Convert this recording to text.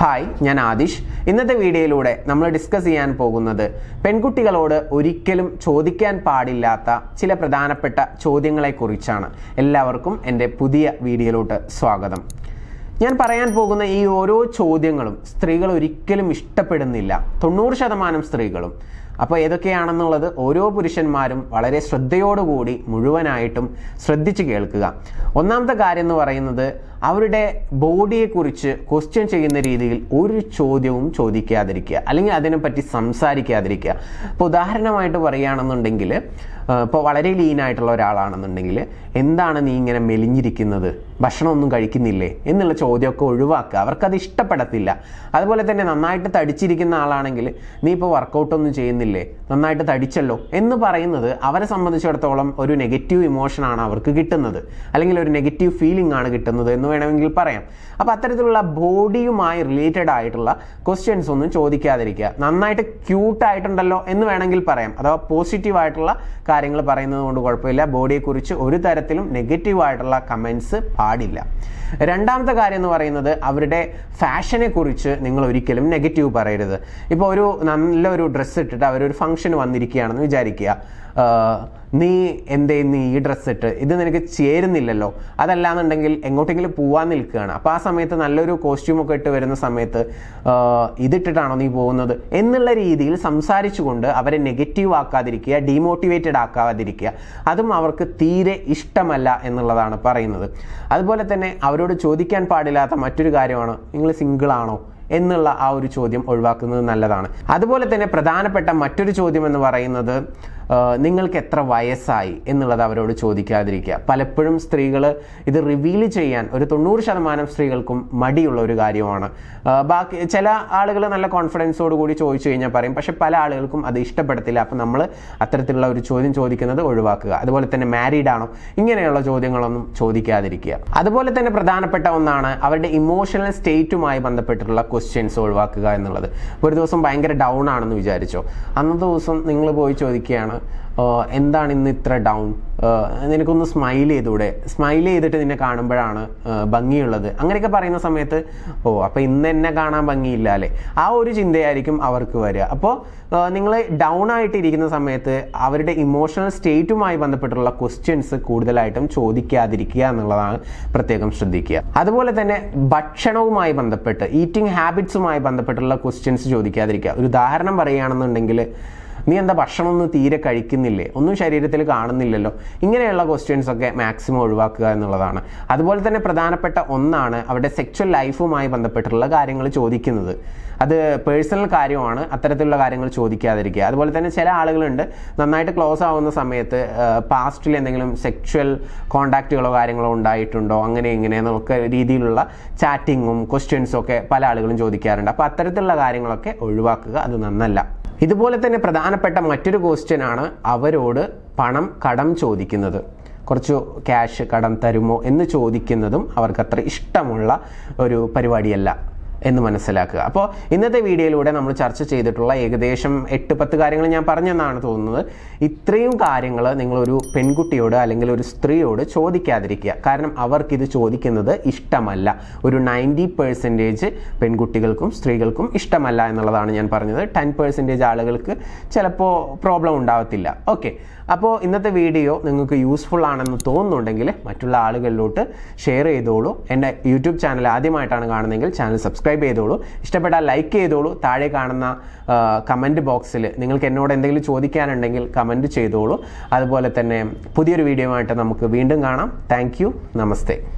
hi ഞാൻ ആദിഷ് ഇന്നത്തെ വീഡിയോയിലൂടെ നമ്മൾ ഡിസ്കസ് ചെയ്യാൻ പോകുന്നത് പെൺകുട്ടികളോട് ഒരിക്കലും ചോദിക്കാൻ പാടില്ലാത്ത ചില പ്രധാനപ്പെട്ട ചോദ്യങ്ങളെക്കുറിച്ചാണ് എല്ലാവർക്കും എൻ്റെ പുതിയ വീഡിയോയിലോട്ട് സ്വാഗതം ഞാൻ പറയാൻ പോകുന്ന ഈ ഓരോ ചോദ്യങ്ങളും സ്ത്രീകൾ ഒരിക്കലും ഇഷ്ടപ്പെടുന്നില്ല തൊണ്ണൂറ് ശതമാനം സ്ത്രീകളും അപ്പോൾ ഏതൊക്കെയാണെന്നുള്ളത് ഓരോ പുരുഷന്മാരും വളരെ ശ്രദ്ധയോടുകൂടി മുഴുവനായിട്ടും ശ്രദ്ധിച്ച് കേൾക്കുക ഒന്നാമത്തെ കാര്യം എന്ന് പറയുന്നത് അവരുടെ ബോഡിയെക്കുറിച്ച് ക്വസ്റ്റ്യൻ ചെയ്യുന്ന രീതിയിൽ ഒരു ചോദ്യവും ചോദിക്കാതിരിക്കുക അല്ലെങ്കിൽ അതിനെപ്പറ്റി സംസാരിക്കാതിരിക്കുക ഇപ്പോൾ ഉദാഹരണമായിട്ട് പറയുകയാണെന്നുണ്ടെങ്കിൽ ഇപ്പോൾ വളരെ ലീനായിട്ടുള്ള ഒരാളാണെന്നുണ്ടെങ്കിൽ എന്താണ് നീ ഇങ്ങനെ മെലിഞ്ഞിരിക്കുന്നത് ഭക്ഷണമൊന്നും കഴിക്കുന്നില്ലേ എന്നുള്ള ചോദ്യമൊക്കെ ഒഴിവാക്കുക അവർക്കത് ഇഷ്ടപ്പെടത്തില്ല അതുപോലെ തന്നെ നന്നായിട്ട് തടിച്ചിരിക്കുന്ന ആളാണെങ്കിൽ നീ ഇപ്പോൾ വർക്കൗട്ടൊന്നും ചെയ്യുന്നില്ലേ നന്നായിട്ട് തടിച്ചല്ലോ എന്ന് പറയുന്നത് അവരെ സംബന്ധിച്ചിടത്തോളം ഒരു നെഗറ്റീവ് ഇമോഷനാണ് അവർക്ക് കിട്ടുന്നത് അല്ലെങ്കിൽ ഒരു നെഗറ്റീവ് ഫീലിംഗ് ആണ് കിട്ടുന്നത് എന്ന് വേണമെങ്കിൽ പറയാം അപ്പോൾ അത്തരത്തിലുള്ള ബോഡിയുമായി റിലേറ്റഡ് ആയിട്ടുള്ള ക്വസ്റ്റ്യൻസ് ഒന്നും ചോദിക്കാതിരിക്കുക നന്നായിട്ട് ക്യൂട്ടായിട്ടുണ്ടല്ലോ എന്ന് വേണമെങ്കിൽ പറയാം അഥവാ പോസിറ്റീവ് ആയിട്ടുള്ള കാര്യങ്ങൾ പറയുന്നത് കൊണ്ട് കുഴപ്പമില്ല ബോഡിയെക്കുറിച്ച് ഒരു തരത്തിലും നെഗറ്റീവ് ആയിട്ടുള്ള കമൻസ് പാടില്ല രണ്ടാമത്തെ കാര്യം എന്ന് പറയുന്നത് അവരുടെ ഫാഷനെ കുറിച്ച് നിങ്ങൾ ഒരിക്കലും നെഗറ്റീവ് പറയരുത് ഇപ്പോൾ ഒരു നല്ലൊരു ഡ്രസ്സ് ഇട്ടിട്ട് അവരൊരു ഫംഗ്ഷന് വന്നിരിക്കുകയാണെന്ന് വിചാരിക്കുക നീ എന്തേ നീ ഈ ഡ്രസ്സ് ഇട്ട് ഇത് നിനക്ക് ചേരുന്നില്ലല്ലോ അതല്ലാന്നുണ്ടെങ്കിൽ എങ്ങോട്ടെങ്കിലും പോവാൻ നിൽക്കുകയാണ് അപ്പോൾ ആ സമയത്ത് നല്ലൊരു കോസ്റ്റ്യൂമൊക്കെ ഇട്ട് വരുന്ന സമയത്ത് ഇതിട്ടിട്ടാണോ നീ പോകുന്നത് എന്നുള്ള രീതിയിൽ സംസാരിച്ചുകൊണ്ട് അവരെ നെഗറ്റീവ് ആക്കാതിരിക്കുക ഡീമോട്ടിവേറ്റഡ് ആക്കാതിരിക്കുക അതും അവർക്ക് തീരെ ഇഷ്ടമല്ല എന്നുള്ളതാണ് പറയുന്നത് അതുപോലെ തന്നെ അവരോട് ചോദിക്കാൻ പാടില്ലാത്ത മറ്റൊരു കാര്യമാണ് നിങ്ങൾ സിംഗിൾ ആണോ എന്നുള്ള ആ ഒരു ചോദ്യം ഒഴിവാക്കുന്നത് നല്ലതാണ് അതുപോലെ തന്നെ പ്രധാനപ്പെട്ട മറ്റൊരു ചോദ്യം എന്ന് പറയുന്നത് നിങ്ങൾക്ക് എത്ര വയസ്സായി എന്നുള്ളത് അവരോട് ചോദിക്കാതിരിക്കുക പലപ്പോഴും സ്ത്രീകൾ ഇത് റിവീൽ ചെയ്യാൻ ഒരു തൊണ്ണൂറ് ശതമാനം സ്ത്രീകൾക്കും മടിയുള്ള ഒരു കാര്യമാണ് ബാക്കി ചില ആളുകൾ നല്ല കോൺഫിഡൻസോട് കൂടി ചോദിച്ചു കഴിഞ്ഞാൽ പറയും പക്ഷെ പല ആളുകൾക്കും അത് ഇഷ്ടപ്പെടത്തില്ല അപ്പം നമ്മൾ അത്തരത്തിലുള്ള ഒരു ചോദ്യം ചോദിക്കുന്നത് ഒഴിവാക്കുക അതുപോലെ തന്നെ മാരീഡ് ആണോ ഇങ്ങനെയുള്ള ചോദ്യങ്ങളൊന്നും ചോദിക്കാതിരിക്കുക അതുപോലെ തന്നെ പ്രധാനപ്പെട്ട ഒന്നാണ് അവരുടെ ഇമോഷണൽ സ്റ്റേറ്റുമായി ബന്ധപ്പെട്ടിട്ടുള്ള ക്വസ്റ്റ്യൻസ് ഒഴിവാക്കുക എന്നുള്ളത് ഒരു ദിവസം ഭയങ്കര ഡൗൺ ആണെന്ന് വിചാരിച്ചോ അന്നത്തെ ദിവസം നിങ്ങൾ പോയി ചോദിക്കുകയാണ് എന്താണ് ഇന്ന് ഇത്ര ഡൗൺ നിനക്കൊന്ന് സ്മൈൽ ചെയ്തൂടെ സ്മൈൽ ചെയ്തിട്ട് നിന്നെ കാണുമ്പോഴാണ് ഭംഗിയുള്ളത് അങ്ങനെയൊക്കെ പറയുന്ന സമയത്ത് ഓ അപ്പോൾ ഇന്ന് എന്നെ കാണാൻ ഭംഗിയില്ല അല്ലേ ആ ഒരു ചിന്തയായിരിക്കും അവർക്ക് വരിക അപ്പോൾ നിങ്ങൾ ഡൗൺ ആയിട്ടിരിക്കുന്ന സമയത്ത് അവരുടെ ഇമോഷണൽ സ്റ്റേറ്റുമായി ബന്ധപ്പെട്ടുള്ള ക്വസ്റ്റ്യൻസ് കൂടുതലായിട്ടും ചോദിക്കാതിരിക്കുക എന്നുള്ളതാണ് പ്രത്യേകം ശ്രദ്ധിക്കുക അതുപോലെ തന്നെ ഭക്ഷണവുമായി ബന്ധപ്പെട്ട് ഈറ്റിംഗ് ഹാബിറ്റ്സുമായി ബന്ധപ്പെട്ടുള്ള ക്വസ്റ്റ്യൻസ് ചോദിക്കാതിരിക്കുക ഒരു ഉദാഹരണം പറയുകയാണെന്നുണ്ടെങ്കിൽ നീ എന്താ ഭക്ഷണമൊന്നും തീരെ കഴിക്കുന്നില്ലേ ഒന്നും ശരീരത്തിൽ കാണുന്നില്ലല്ലോ ഇങ്ങനെയുള്ള ക്വസ്റ്റ്യൻസ് ഒക്കെ മാക്സിമം ഒഴിവാക്കുക എന്നുള്ളതാണ് അതുപോലെ തന്നെ പ്രധാനപ്പെട്ട ഒന്നാണ് അവരുടെ സെക്ച്വൽ ലൈഫുമായി ബന്ധപ്പെട്ടുള്ള കാര്യങ്ങൾ ചോദിക്കുന്നത് അത് പേഴ്സണൽ കാര്യമാണ് അത്തരത്തിലുള്ള കാര്യങ്ങൾ ചോദിക്കാതിരിക്കുക അതുപോലെ തന്നെ ചില ആളുകളുണ്ട് നന്നായിട്ട് ക്ലോസ് ആവുന്ന സമയത്ത് പാസ്റ്റിൽ എന്തെങ്കിലും സെക്ച്വൽ കോണ്ടാക്റ്റുകളോ കാര്യങ്ങളോ ഉണ്ടായിട്ടുണ്ടോ അങ്ങനെ ഇങ്ങനെ എന്നൊക്കെ രീതിയിലുള്ള ചാറ്റിങ്ങും ക്വസ്റ്റ്യൻസും ഒക്കെ പല ആളുകളും ചോദിക്കാറുണ്ട് അപ്പോൾ അത്തരത്തിലുള്ള കാര്യങ്ങളൊക്കെ ഒഴിവാക്കുക അത് നന്നല്ല ഇതുപോലെ തന്നെ പ്രധാനപ്പെട്ട മറ്റൊരു ക്വസ്റ്റ്യൻ ആണ് അവരോട് പണം കടം ചോദിക്കുന്നത് കുറച്ച് ക്യാഷ് കടം തരുമോ എന്ന് ചോദിക്കുന്നതും അവർക്ക് അത്ര ഇഷ്ടമുള്ള ഒരു പരിപാടിയല്ല എന്ന് മനസ്സിലാക്കുക അപ്പോൾ ഇന്നത്തെ വീഡിയോയിലൂടെ നമ്മൾ ചർച്ച ചെയ്തിട്ടുള്ള ഏകദേശം എട്ട് പത്ത് കാര്യങ്ങൾ ഞാൻ പറഞ്ഞെന്നാണ് തോന്നുന്നത് ഇത്രയും കാര്യങ്ങൾ നിങ്ങളൊരു പെൺകുട്ടിയോട് അല്ലെങ്കിൽ ഒരു സ്ത്രീയോട് ചോദിക്കാതിരിക്കുക കാരണം അവർക്കിത് ചോദിക്കുന്നത് ഇഷ്ടമല്ല ഒരു നയൻറ്റി പെർസെൻറ്റേജ് പെൺകുട്ടികൾക്കും സ്ത്രീകൾക്കും ഇഷ്ടമല്ല എന്നുള്ളതാണ് ഞാൻ പറഞ്ഞത് ടെൻ പെർസെൻറ്റേജ് ആളുകൾക്ക് ചിലപ്പോൾ പ്രോബ്ലം ഉണ്ടാവത്തില്ല ഓക്കെ അപ്പോൾ ഇന്നത്തെ വീഡിയോ നിങ്ങൾക്ക് യൂസ്ഫുൾ ആണെന്ന് തോന്നുന്നുണ്ടെങ്കിൽ മറ്റുള്ള ആളുകളിലോട്ട് ഷെയർ ചെയ്തോളൂ എൻ്റെ യൂട്യൂബ് ചാനൽ ആദ്യമായിട്ടാണ് കാണുന്നതെങ്കിൽ ചാനൽ സബ്സ്ക്രൈബ് ചെയ്തോളൂ ഇഷ്ടപ്പെട്ടാൽ ലൈക്ക് ചെയ്തോളൂ താഴെ കാണുന്ന കമൻറ്റ് ബോക്സിൽ നിങ്ങൾക്ക് എന്നോട് എന്തെങ്കിലും ചോദിക്കാനുണ്ടെങ്കിൽ കമൻറ്റ് ചെയ്തോളൂ അതുപോലെ തന്നെ പുതിയൊരു വീഡിയോ ആയിട്ട് നമുക്ക് വീണ്ടും കാണാം താങ്ക് നമസ്തേ